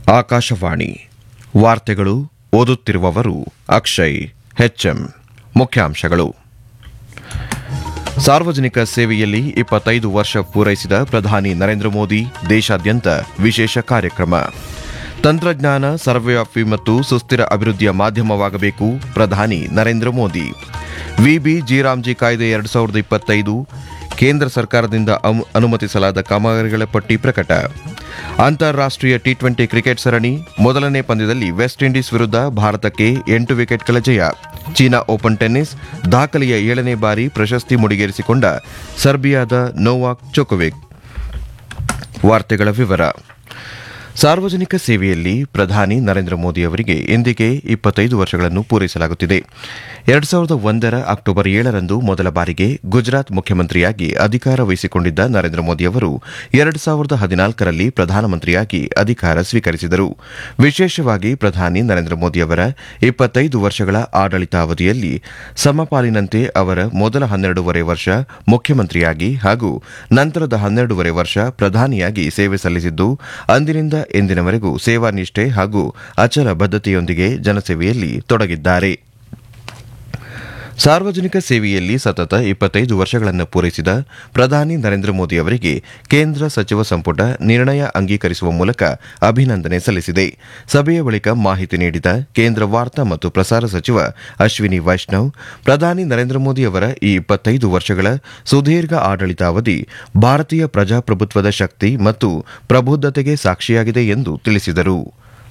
ಆಕಾಶವಾಣಿ ವಾರ್ತೆಗಳು ಓದುತ್ತಿರುವವರು ಅಕ್ಷಯ್ ಹೆಚ್ಎಂ ಮುಖ್ಯಾಂಶಗಳು ಸಾರ್ವಜನಿಕ ಸೇವೆಯಲ್ಲಿ ಇಪ್ಪತ್ತೈದು ವರ್ಷ ಪೂರೈಸಿದ ಪ್ರಧಾನಿ ನರೇಂದ್ರ ಮೋದಿ ದೇಶಾದ್ಯಂತ ವಿಶೇಷ ಕಾರ್ಯಕ್ರಮ ತಂತ್ರಜ್ಞಾನ ಸರ್ವವ್ಯಾಪಿ ಮತ್ತು ಸುಸ್ಥಿರ ಅಭಿವೃದ್ಧಿಯ ಮಾಧ್ಯಮವಾಗಬೇಕು ಪ್ರಧಾನಿ ನರೇಂದ್ರ ಮೋದಿ ವಿಬಿ ಜಿರಾಮ್ಜಿ ಕಾಯ್ದೆ ಎರಡು ಸಾವಿರದ ಇಪ್ಪತ್ತೈದು ಕೇಂದ್ರ ಸರ್ಕಾರದಿಂದ ಅಮ್- ಅನುಮತಿಸಲಾದ ಕಾಮಗಾರಿಗಳ ಪಟ್ಟಿ ಪ್ರಕಟ ಅಂತಾರಾಷ್ಟ್ರೀಯ ಟಿ ಟ್ವೆಂಟಿ ಕ್ರಿಕೆಟ್ ಸರಣಿ ಮೊದಲನೇ ಪಂದ್ಯದಲ್ಲಿ ವೆಸ್ಟ್ ಇಂಡೀಸ್ ವಿರುದ್ಧ ಭಾರತಕ್ಕೆ ಎಂಟು ವಿಕೆಟ್ಗಳ ಜಯ ಚೀನಾ ಓಪನ್ ಟೆನ್ನಿಸ್ ದಾಖಲೆಯ ಏಳನೇ ಬಾರಿ ಪ್ರಶಸ್ತಿ ಮುಡಿಗೇರಿಸಿಕೊಂಡ ಸರ್ಬಿಯಾದ ನೋವಾಕ್ ಜೊಕೊವಿಕ್ ವಾರ್ತೆಗಳ ವಿವರ ಸಾರ್ವಜನಿಕ ಸೇವೆಯಲ್ಲಿ ಪ್ರಧಾನಿ ನರೇಂದ್ರ ಮೋದಿ ಅವರಿಗೆ ಇಂದಿಗೆ ಇಪ್ಪತ್ತೈದು ವರ್ಷಗಳನ್ನು ಪೂರೈಸಲಾಗುತ್ತಿದೆ ಎರಡು ಸಾವಿರದ ಒಂದರ ಅಕ್ಟೋಬರ್ ಏಳರಂದು ಮೊದಲ ಬಾರಿಗೆ ಗುಜರಾತ್ ಮುಖ್ಯಮಂತ್ರಿಯಾಗಿ ಅಧಿಕಾರ ವಹಿಸಿಕೊಂಡಿದ್ದ ನರೇಂದ್ರ ಮೋದಿ ಅವರು ಎರಡು ಸಾವಿರದ ಹದಿನಾಲ್ಕರಲ್ಲಿ ಪ್ರಧಾನಮಂತ್ರಿಯಾಗಿ ಅಧಿಕಾರ ಸ್ವೀಕರಿಸಿದರು ವಿಶೇಷವಾಗಿ ಪ್ರಧಾನಿ ನರೇಂದ್ರ ಮೋದಿ ಅವರ ಇಪ್ಪತ್ತೈದು ವರ್ಷಗಳ ಆಡಳಿತಾವಧಿಯಲ್ಲಿ ಸಮಪಾಲಿನಂತೆ ಅವರ ಮೊದಲ ಹನ್ನೆರಡೂವರೆ ವರ್ಷ ಮುಖ್ಯಮಂತ್ರಿಯಾಗಿ ಹಾಗೂ ನಂತರದ ಹನ್ನೆರಡೂವರೆ ವರ್ಷ ಪ್ರಧಾನಿಯಾಗಿ ಸೇವೆ ಸಲ್ಲಿಸಿದ್ದು ಅಂದಿನಿಂದ ಇಂದಿನವರೆಗೂ ಸೇವಾ ನಿಷ್ಠೆ ಹಾಗೂ ಅಚಲ ಬದ್ಧತೆಯೊಂದಿಗೆ ಜನಸೇವೆಯಲ್ಲಿ ತೊಡಗಿದ್ದಾರೆ ಸಾರ್ವಜನಿಕ ಸೇವೆಯಲ್ಲಿ ಸತತ ಇಪ್ಪತ್ತೈದು ವರ್ಷಗಳನ್ನು ಪೂರೈಸಿದ ಪ್ರಧಾನಿ ನರೇಂದ್ರ ಮೋದಿ ಅವರಿಗೆ ಕೇಂದ್ರ ಸಚಿವ ಸಂಪುಟ ನಿರ್ಣಯ ಅಂಗೀಕರಿಸುವ ಮೂಲಕ ಅಭಿನಂದನೆ ಸಲ್ಲಿಸಿದೆ ಸಭೆಯ ಬಳಿಕ ಮಾಹಿತಿ ನೀಡಿದ ಕೇಂದ್ರ ವಾರ್ತಾ ಮತ್ತು ಪ್ರಸಾರ ಸಚಿವ ಅಶ್ವಿನಿ ವೈಷ್ಣವ್ ಪ್ರಧಾನಿ ನರೇಂದ್ರ ಮೋದಿ ಅವರ ಈ ಇಪ್ಪತ್ತೈದು ವರ್ಷಗಳ ಸುದೀರ್ಘ ಆಡಳಿತಾವಧಿ ಭಾರತೀಯ ಪ್ರಜಾಪ್ರಭುತ್ವದ ಶಕ್ತಿ ಮತ್ತು ಪ್ರಬುದ್ಧತೆಗೆ ಸಾಕ್ಷಿಯಾಗಿದೆ ಎಂದು ತಿಳಿಸಿದರು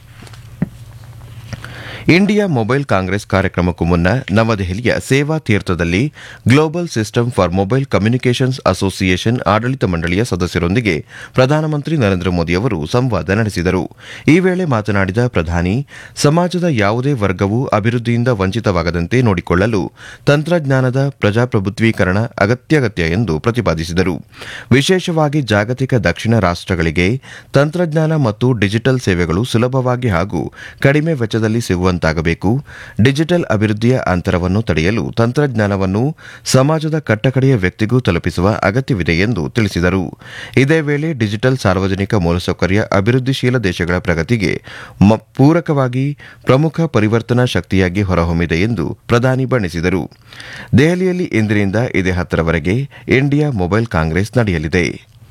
ಇಂಡಿಯಾ ಮೊಬೈಲ್ ಕಾಂಗ್ರೆಸ್ ಕಾರ್ಯಕ್ರಮಕ್ಕೂ ಮುನ್ನ ನವದೆಹಲಿಯ ಸೇವಾ ತೀರ್ಥದಲ್ಲಿ global system for mobile communications association ಆಡಳಿತ ಮಂಡಳಿಯ ಸದಸ್ಯರೊಂದಿಗೆ ಪ್ರಧಾನಮಂತ್ರಿ ನರೇಂದ್ರ ಮೋದಿ ಅವರು ಸಂವಾದ ನಡೆಸಿದರು ಈ ವೇಳೆ ಮಾತನಾಡಿದ ಪ್ರಧಾನಿ ಸಮಾಜದ ಯಾವುದೇ ವರ್ಗವೂ ಅಭಿವೃದ್ಧಿಯಿಂದ ವಂಚಿತವಾಗದಂತೆ ನೋಡಿಕೊಳ್ಳಲು ತಂತ್ರಜ್ಞಾನದ ಪ್ರಜಾಪ್ರಭುತ್ವೀಕರಣ ಅಗತ್ಯಗತ್ಯ ಎಂದು ಪ್ರತಿಪಾದಿಸಿದರು ವಿಶೇಷವಾಗಿ ಜಾಗತಿಕ ದಕ್ಷಿಣ ರಾಷ್ಟ್ರಗಳಿಗೆ ತಂತ್ರಜ್ಞಾನ ಮತ್ತು ಡಿಜಿಟಲ್ ಸೇವೆಗಳು ಸುಲಭವಾಗಿ ಹಾಗೂ ಕಡಿಮೆ ವೆಚ್ಚದಲ್ಲಿ ಸಿಗುವಂತಾಗಬೇಕು ಡಿಜಿಟಲ್ ಅಭಿವೃದ್ಧಿಯ ಅಂತರವನ್ನು ತಡೆಯಲು ತಂತ್ರಜ್ಞಾನವನ್ನು ಸಮಾಜದ ಕಟ್ಟಕಡೆಯ ವ್ಯಕ್ತಿಗೂ ತಲುಪಿಸುವ ಅಗತ್ಯವಿದೆ ಎಂದು ತಿಳಿಸಿದರು ಇದೇ ವೇಳೆ ಡಿಜಿಟಲ್ ಸಾರ್ವಜನಿಕ ಮೂಲಸೌಕರ್ಯ ಅಭಿವೃದ್ಧಿಶೀಲ ದೇಶಗಳ ಪ್ರಗತಿಗೆ ಮ- ಪೂರಕವಾಗಿ ಪ್ರಮುಖ ಪರಿವರ್ತನಾ ಶಕ್ತಿಯಾಗಿ ಹೊರಹೊಮ್ಮಿದೆ ಎಂದು ಪ್ರಧಾನಿ ಬಣ್ಣಿಸಿದರು ದೆಹಲಿಯಲ್ಲಿ ಇಂದಿನಿಂದ ಇದೇ ಹತ್ತರವರೆಗೆ ಇಂಡಿಯಾ ಮೊಬೈಲ್ ಕಾಂಗ್ರೆಸ್ ನಡೆಯಲಿದೆ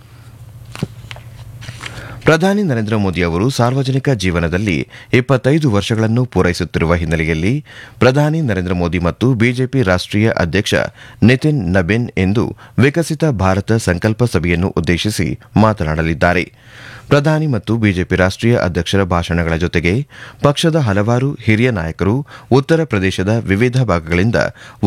ಪ್ರಧಾನಿ ನರೇಂದ್ರ ಮೋದಿ ಅವರು ಸಾರ್ವಜನಿಕ ಜೀವನದಲ್ಲಿ ಇಪ್ಪತ್ತೈದು ವರ್ಷಗಳನ್ನು ಪೂರೈಸುತ್ತಿರುವ ಹಿನ್ನೆಲೆಯಲ್ಲಿ ಪ್ರಧಾನಿ ನರೇಂದ್ರ ಮೋದಿ ಮತ್ತು ಬಿಜೆಪಿ ರಾಷ್ಟ್ರೀಯ ಅಧ್ಯಕ್ಷ ನಿತಿನ್ ನಬಿನ್ ಇಂದು ವಿಕಸಿತ ಭಾರತ ಸಂಕಲ್ಪ ಸಭೆಯನ್ನು ಉದ್ದೇಶಿಸಿ ಮಾತನಾಡಲಿದ್ದಾರೆ ಪ್ರಧಾನಿ ಮತ್ತು ಬಿಜೆಪಿ ರಾಷ್ಟ್ರೀಯ ಅಧ್ಯಕ್ಷರ ಭಾಷಣಗಳ ಜೊತೆಗೆ ಪಕ್ಷದ ಹಲವಾರು ಹಿರಿಯ ನಾಯಕರು ಉತ್ತರ ಪ್ರದೇಶದ ವಿವಿಧ ಭಾಗಗಳಿಂದ